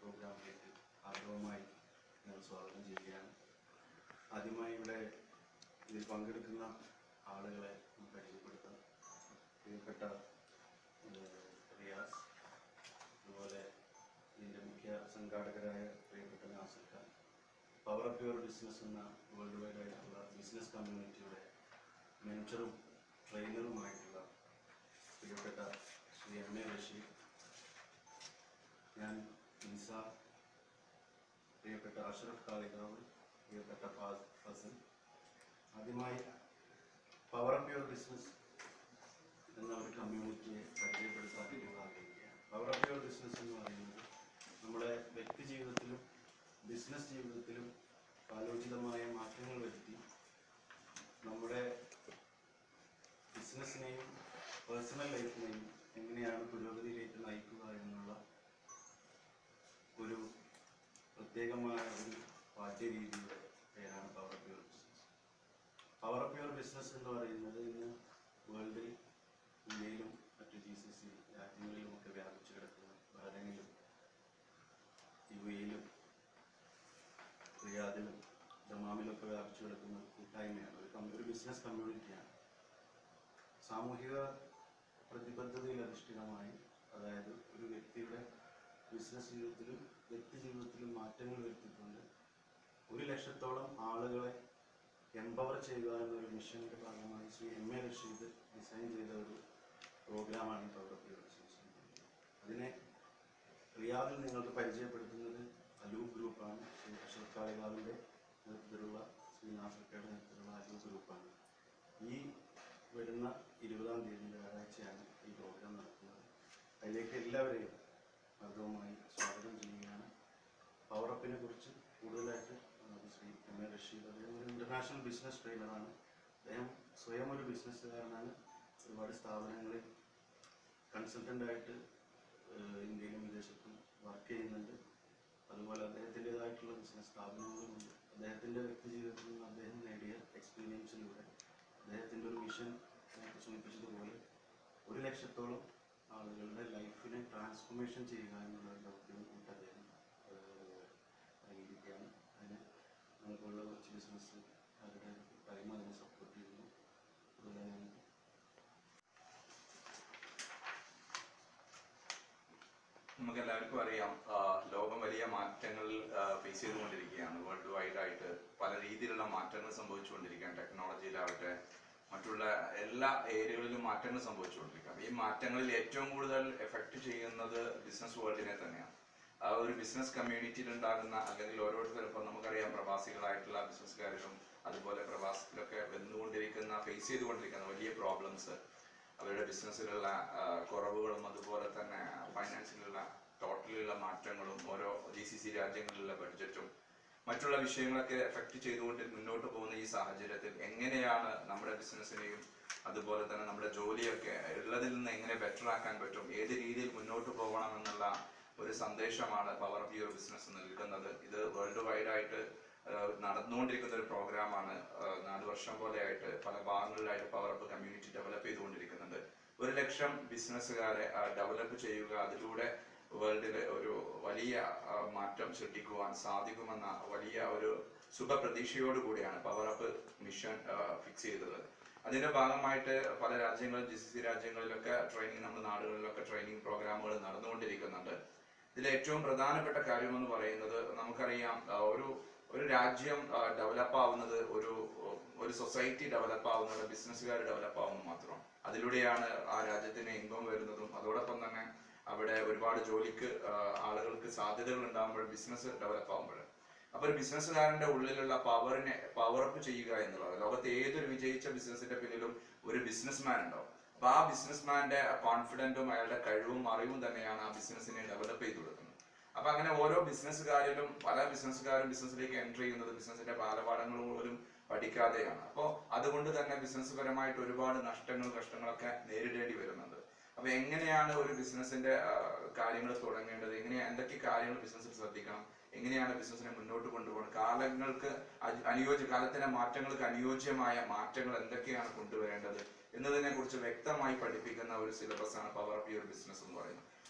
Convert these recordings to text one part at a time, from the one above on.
പ്രോഗ്രാമിലേക്ക് ആഗ്രഹമായി ഞാൻ സ്വാഗതം ചെയ്യുകയാണ് ആദ്യമായി ഇവിടെ ഇതിൽ പങ്കെടുക്കുന്ന ആളുകളെ ഒന്ന് പരിചയപ്പെടുത്താം പ്രിയപ്പെട്ട ഏഹ്, റിയാസ് അതുപോലെ ഇതിൻ്റെ മുഖ്യ സംഘാടകരായ പ്രിയപ്പെട്ട Nasir Khan power of your business എന്ന വേൾഡ് വൈഡ് ആയിട്ടുള്ള ബിസിനസ് കമ്മ്യൂണിറ്റിയുടെ മെൻറ്ററും ട്രെയിനറുമായിട്ടുള്ള പ്രിയപ്പെട്ട ശ്രീ എം എ ബഷീർ ഞാൻ നിസാർ പ്രിയപ്പെട്ട അഷ്റഫ് കാളികാവ് പ്രിയപ്പെട്ട ഫാസ് ഫസൽ ആദ്യമായി പവർ ഓഫ് യുവർ ബിസിനസ് എന്ന ഒരു കമ്മ്യൂണിറ്റിയെ പരിചയപ്പെടുത്താൻ നിങ്ങൾ ആഗ്രഹിക്കുകയാണ് പവർ ഓഫ് യുവർ ബിസിനസ് എന്ന് പറയുന്നത് നമ്മുടെ വ്യക്തി ജീവിതത്തിലും ബിസിനസ് ജീവിതത്തിലും കാലോചിതമായ മാറ്റങ്ങൾ വരുത്തി നമ്മുടെ ബിസിനസ്സിനെയും പേഴ്സണൽ ലൈഫിനെയും എങ്ങനെയാണ് പുരോഗതിയിലേക്ക് നയിക്കുക എന്നുള്ള ഒരു പ്രത്യേകമായ ഒരു പാഠ്യരീതിയുടെ പേരാണ് power of your business power of your business എന്ന് പറയുന്നത് ഇന്ന് വേൾഡിൽ ഇന്ത്യയിലും മറ്റു ജി സി സി രാജ്യങ്ങളിലുമൊക്കെ വ്യാപിച്ചു കിടക്കുന്ന ബഹ്റൈനിലും യു എയിലും റിയാദിലും ദമാമിലൊക്കെ വ്യാപിച്ചു കിടക്കുന്ന ഒരു കൂട്ടായ്മയാണ് ഒരു കം- ഒരു ബിസിനസ് കമ്മ്യൂണിറ്റിയാണ് സാമൂഹിക പ്രതിബദ്ധതയിൽ അധിഷ്ഠിതമായി അതായത് ഒരു വ്യക്തിയുടെ ബിസിനസ് ജീവിതത്തിലും വ്യക്തി ജീവിതത്തിലും മാറ്റങ്ങൾ വരുത്തിക്കൊണ്ട് ഒരു ലക്ഷത്തോളം ആളുകളെ എംപവർ ചെയ്യുക എന്നൊരു മിഷന്റെ ഭാഗമായി Shri M A Rasheed design ചെയ്ത ഒരു പ്രോഗ്രാമാണ് പവർ ഓഫ് യുവർ ബിസിനസ് അതിനെ റിയാദിൽ നിങ്ങൾക്ക് പരിചയപ്പെടുത്തുന്നത് അലൂബ് ഗ്രൂപ്പാണ് ശ്രീ അഷറഫ് കാളികാവിൻ്റെ നേതൃത്വത്തിലുള്ള ശ്രീ നാഫ്രിക്കയുടെ നേതൃത്വത്തിലുള്ള അലൂബ് ഗ്രൂപ്പാണ് ഈ വരുന്ന ഇരുപതാം തീയതി വ്യാഴാഴ്ചയാണ് ഈ പ്രോഗ്രാം നടക്കുന്നത് അതിലേക്ക് എല്ലാവരെയും ഹർദവുമായി സ്വാഗതം ചെയ്യുകയാണ് പവറപ്പിനെ കുറിച്ച് കൂടുതലായിട്ട് നമുക്ക് ശ്രീ എം എ റഷീദ് അദ്ദേഹം ഒരു ഇന്റർനാഷണൽ ബിസിനസ് ട്രെയിനറാണ് അദ്ദേഹം സ്വയം ഒരു ബിസിനസ്സുകാരനാണ് ഒരുപാട് സ്ഥാപനങ്ങളിൽ കൺസൾട്ടൻ്റായിട്ട് ഇന്ത്യയിലും വിദേശത്തും വർക്ക് ചെയ്യുന്നുണ്ട് അതുപോലെ അദ്ദേഹത്തിൻ്റെതായിട്ടുള്ള ബിസിനസ് സ്ഥാപനങ്ങളുമുണ്ട് അദ്ദേഹത്തിൻ്റെ വ്യക്തി ജീവിതത്തിൽ നിന്ന് അദ്ദേഹം നേടിയ എക്സ്പീരിയൻസിലൂടെ അദ്ദേഹത്തിൻ്റെ ഒരു മിഷൻ നേരത്തെ സൂചിപ്പിച്ചതുപോലെ ഒരു ലക്ഷത്തോളം ആളുകളുടെ ലൈഫിനെ ട്രാൻസ്ഫോർമേഷൻ ചെയ്യുക എന്നുള്ള ഒരു ദൗത്യം കൂട്ട് അദ്ദേഹം ഏഹ്, ഇറങ്ങിയിരിക്കുകയാണ് അതിന് നമുക്കുള്ള കുറച്ച് ബിസിനസ് അവരുടെ ടൈം അതിനെ സപ്പോർട്ട് ചെയ്യുന്നു അതുപോലെ തന്നെ നമുക്ക് എല്ലാവർക്കും അറിയാം ആ, ലോകം വലിയ മാറ്റങ്ങൾ ഫേസ് ചെയ്തുകൊണ്ടിരിക്കുകയാണ് വേൾഡ് വൈഡ് ആയിട്ട് പല രീതിയിലുള്ള മാറ്റങ്ങൾ സംഭവിച്ചുകൊണ്ടിരിക്കുകയാണ് ടെക്നോളജിയിലാവട്ടെ മറ്റുള്ള എല്ലാ ഏരിയകളിലും മാറ്റങ്ങൾ സംഭവിച്ചുകൊണ്ടിരിക്കുകയാണ് ഈ മാറ്റങ്ങളിൽ ഏറ്റവും കൂടുതൽ എഫക്റ്റ് ചെയ്യുന്നത് ബിസിനസ് വേൾഡിനെ തന്നെയാണ് ആ ഒരു ബിസിനസ് കമ്മ്യൂണിറ്റിയിൽ ഉണ്ടാകുന്ന അല്ലെങ്കിൽ ഓരോരുത്തരും ഇപ്പം നമുക്കറിയാം പ്രവാസികളായിട്ടുള്ള ബിസിനസ്സുകാരിലും അതുപോലെ പ്രവാസത്തിലൊക്കെ വന്നുകൊണ്ടിരിക്കുന്ന ഫേസ് ചെയ്തുകൊണ്ടിരിക്കുന്ന വലിയ പ്രോബ്ലംസ് അവരുടെ ബിസിനസ്സിലുള്ള കുറവുകളും അതുപോലെ തന്നെ ഫൈനാൻസിലുള്ള ടോട്ടലിലുള്ള മാറ്റങ്ങളും ഓരോ ജി സി സി രാജ്യങ്ങളിലുള്ള ബഡ്ജറ്റും മറ്റുള്ള വിഷയങ്ങളൊക്കെ എഫക്റ്റ് ചെയ്തുകൊണ്ട് മുന്നോട്ട് പോകുന്ന ഈ സാഹചര്യത്തിൽ എങ്ങനെയാണ് നമ്മുടെ ബിസിനസ്സിനെയും അതുപോലെ തന്നെ നമ്മുടെ ജോലിയൊക്കെ ഉള്ളതിൽ നിന്ന് എങ്ങനെ ബെറ്റർ ആക്കാൻ പറ്റും ഏത് രീതിയിൽ മുന്നോട്ട് പോകണം എന്നുള്ള ഒരു സന്ദേശമാണ് പവർ ഓഫ് യുവർ ബിസിനസ് നൽകുന്നത് ഇത് വേൾഡ് വൈഡ് ആയിട്ട് ആഹ് നടന്നുകൊണ്ടിരിക്കുന്ന ഒരു പ്രോഗ്രാമാണ് ആഹ് നാല് വർഷം പോലെയായിട്ട് പല ഭാഗങ്ങളിലായിട്ട് പവർ അപ്പ് കമ്മ്യൂണിറ്റി ഡെവലപ്പ് ചെയ്തുകൊണ്ടിരിക്കുന്നുണ്ട് ഒരു ലക്ഷം ബിസിനസ്സുകാരെ ഡെവലപ്പ് ചെയ്യുക അതിലൂടെ വേൾഡിൽ ഒരു വലിയ ആഹ് മാറ്റം സൃഷ്ടിക്കുവാൻ സാധിക്കുമെന്ന വലിയ ഒരു ശുഭപ്രതീക്ഷയോട് കൂടിയാണ് പവർ അപ്പ് മിഷൻ ഫിക്സ് ചെയ്തത് അതിന്റെ ഭാഗമായിട്ട് പല രാജ്യങ്ങളിൽ ജി സി സി രാജ്യങ്ങളിലൊക്കെ ട്രെയിനിങ് നമ്മുടെ നാടുകളിലൊക്കെ ട്രെയിനിങ് പ്രോഗ്രാമുകൾ നടന്നുകൊണ്ടിരിക്കുന്നുണ്ട് ഇതിൽ ഏറ്റവും പ്രധാനപ്പെട്ട കാര്യം എന്ന് പറയുന്നത് നമുക്കറിയാം ആ, ഒരു ഒരു രാജ്യം ഡെവലപ്പ് ആവുന്നത് ഒരു ഒരു സൊസൈറ്റി ഡെവലപ്പ് ആവുന്നത് ബിസിനസ്സുകാർ ഡെവലപ്പ് ആവുന്നത് മാത്രം അതിലൂടെയാണ് ആ രാജ്യത്തിന് ഇൻകം വരുന്നതും അതോടൊപ്പം തന്നെ അവിടെ ഒരുപാട് ജോലിക്ക് ആ, ആളുകൾക്ക് സാധ്യതകൾ ഉണ്ടാകുമ്പോൾ ബിസിനസ് ഡെവലപ്പ് ആവുമ്പോൾ അപ്പൊ ഒരു ബിസിനസ്സുകാരന്റെ ഉള്ളിലുള്ള പവറിനെ പവർ അപ്പ് ചെയ്യുക എന്നുള്ളത് ലോകത്തെ ഏതൊരു വിജയിച്ച ബിസിനസിന്റെ പിന്നിലും ഒരു ബിസിനസ്മാൻ ഉണ്ടാവും അപ്പൊ ആ ബിസിനസ്മാന്റെ കോൺഫിഡന്റും അയാളുടെ കഴിവും അറിവും തന്നെയാണ് ആ ബിസിനസിനെ ഡെവലപ്പ് ചെയ്ത് കൊടുക്കുന്നത് അപ്പൊ അങ്ങനെ ഓരോ ബിസിനസ്സുകാരിലും പല ബിസിനസ്സുകാരും ബിസിനസ്സിലേക്ക് എൻട്രി ചെയ്യുന്നത് ബിസിനസിന്റെ ബാലപാഠങ്ങൾ പോലും പഠിക്കാതെയാണ് അപ്പോൾ അതുകൊണ്ട് തന്നെ ബിസിനസ് പരമായിട്ട് ഒരുപാട് നഷ്ടങ്ങൾ കഷ്ടങ്ങളൊക്കെ നേരിടേണ്ടി വരുന്നുണ്ട് അപ്പൊ എങ്ങനെയാണ് ഒരു ബിസിനസിന്റെ കാര്യങ്ങൾ തുടങ്ങേണ്ടത് എങ്ങനെ എന്തൊക്കെ കാര്യങ്ങൾ ബിസിനസ്സിൽ ശ്രദ്ധിക്കണം എങ്ങനെയാണ് ബിസിനസിനെ മുന്നോട്ട് കൊണ്ടുപോകുന്നത് കാലങ്ങൾക്ക് അ- അനുയോജ്യ കാലത്തിന്റെ മാറ്റങ്ങൾക്ക് അനുയോജ്യമായ മാറ്റങ്ങൾ എന്തൊക്കെയാണ് കൊണ്ടുവരേണ്ടത് എന്നതിനെ കുറിച്ച് വ്യക്തമായി പഠിപ്പിക്കുന്ന ഒരു സിലബസ് ആണ് പവർ ഓഫ് യുവർ ബിസിനസ് എന്ന് പറയുന്നത്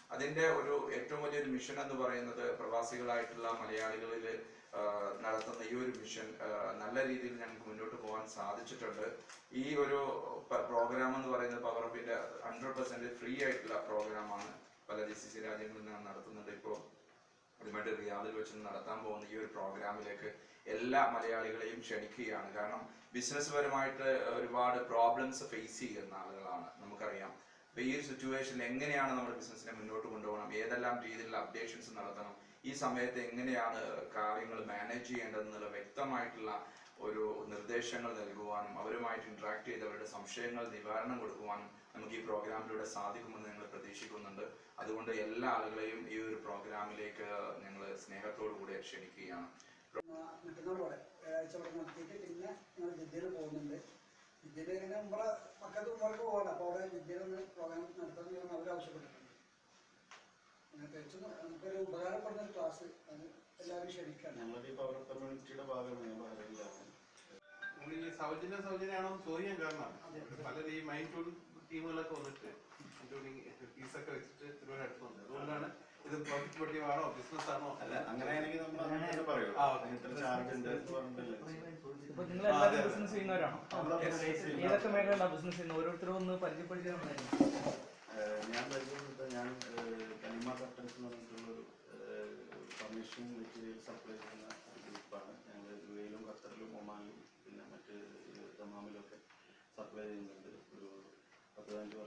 അതിന്റെ ഒരു ഏറ്റവും വലിയൊരു മിഷൻ എന്ന് പറയുന്നത് പ്രവാസികളായിട്ടുള്ള മലയാളികളിൽ ആ, നടത്തുന്ന ഈ ഒരു മിഷൻ ആ, നല്ല രീതിയിൽ ഞങ്ങൾക്ക് മുന്നോട്ട് പോകാൻ സാധിച്ചിട്ടുണ്ട് ഈ ഒരു പ്രോഗ്രാം എന്ന് പറയുന്നത് പവർ ഓഫിന്റെ ഹൺഡ്രഡ് പെർസെന്റ് ഫ്രീ ആയിട്ടുള്ള പ്രോഗ്രാമാണ് പല ജി സി സി രാജ്യങ്ങളിൽ നിന്നാണ് നടത്തുന്നത് ഇപ്പോൾ അതുമായിട്ട് റിയാദിൽ വെച്ച് നടത്താൻ പോകുന്ന ഈ ഒരു പ്രോഗ്രാമിലേക്ക് എല്ലാ മലയാളികളെയും ക്ഷണിക്കുകയാണ് കാരണം ബിസിനസ് പരമായിട്ട് ഒരുപാട് പ്രോബ്ലംസ് ഫേസ് ചെയ്യുന്ന ആളുകളാണ് നമുക്കറിയാം അപ്പൊ ഈ ഒരു സിറ്റുവേഷനിൽ എങ്ങനെയാണ് നമ്മുടെ ബിസിനസിനെ മുന്നോട്ട് കൊണ്ടുപോകണം ഏതെല്ലാം രീതിയിലുള്ള അപ്ഡേഷൻസ് നടത്തണം ഈ സമയത്ത് എങ്ങനെയാണ് കാര്യങ്ങൾ മാനേജ് ചെയ്യേണ്ടതെന്നുള്ള വ്യക്തമായിട്ടുള്ള ഒരു നിർദ്ദേശങ്ങൾ നൽകുവാനും അവരുമായിട്ട് ഇന്ററാക്ട് ചെയ്ത് അവരുടെ സംശയങ്ങൾ നിവാരണം കൊടുക്കുവാനും നമുക്ക് ഈ പ്രോഗ്രാമിലൂടെ സാധിക്കുമെന്ന് ഞങ്ങൾ പ്രതീക്ഷിക്കുന്നുണ്ട് അതുകൊണ്ട് എല്ലാ ആളുകളെയും ഈ ഒരു പ്രോഗ്രാമിലേക്ക് ഞങ്ങൾ സ്നേഹത്തോടു കൂടി ക്ഷണിക്കുകയാണ് മറ്റന്നാൾ ഇവിടെ വ്യാഴാഴ്ച ഇവിടെ നടത്തിയിട്ട് പിന്നെ ഞങ്ങൾ ജിദ്ദയിൽ പോകുന്നുണ്ട് ജിദ്ദയിൽ ഇങ്ങനെ നമ്മളെ മക്കൾക്ക് ഉമ്മർക്ക് പോകണം അപ്പോൾ അവിടെ ജിദ്ദയിൽ ഒന്ന് പ്രോഗ്രാം നടത്തണമെന്ന് അവർ ആവശ്യപ്പെട്ടിട്ടുണ്ട് അങ്ങനെ തികച്ചും നമുക്കൊരു ഉപകാരപ്പെടുന്ന ഒരു ക്ലാസ് അത് എല്ലാവരും ക്ഷണിക്കാണ് ഞങ്ങളുടെ ഈ പവർ കമ്മ്യൂണിറ്റിയുടെ ഭാഗമാണ് ഞാൻ പറയുന്നത് നമ്മൾ ഈ സൗജന്യ സൗജന്യമാണോ എന്ന് ചോദിക്കാൻ കാരണം പലരും ഈ മൈൻഡ് ടൂൺ ടീമുകളൊക്കെ വന്നിട്ട് ഇൻക്ലൂഡിങ് ഫീസൊക്കെ വെച്ചിട്ട് ഒരുപാട് അടുത്തുണ്ട് അതുകൊണ്ടാണ് ഇത് പ്രോഫിറ്റബിലിറ്റി ആണോ ബിസിനസ് ആണോ അല്ല അങ്ങനെയാണെങ്കിൽ നമ്മൾ അങ്ങനെ തന്നെ പറയൂ ആ, ഓക്കേ. ഇത്ര ചാർജ് ഉണ്ട് എന്ന് പറഞ്ഞിട്ടില്ല ഇപ്പൊ നിങ്ങൾ എല്ലാവരും ബിസിനസ് ചെയ്യുന്നവരാണോ ഏതൊക്കെ മേഖലയിലാണ് ബിസിനസ് ചെയ്യുന്നത് ഓരോരുത്തരും ഒന്ന് പരിചയപ്പെടുത്തിയാൽ ഏഹ് ഞാൻ പരിചയപ്പെട്ട ഞാൻ ഏഹ് കനിമ കർട്ടൻസ് എന്ന് പറഞ്ഞിട്ടുള്ളൊരു ഫർണിഷിംഗ് മെറ്റീരിയൽ സപ്ലൈ ചെയ്യുന്ന ഒരു ഗ്രൂപ്പാണ് ഞങ്ങൾ യു എയിലും ഖത്തറിലും ഒമാനിലും പിന്നെ മറ്റ് ദമാമിലും ഒക്കെ സപ്ലൈ ചെയ്യുന്നുണ്ട് ഒരു പത്ത് പതിനഞ്ച്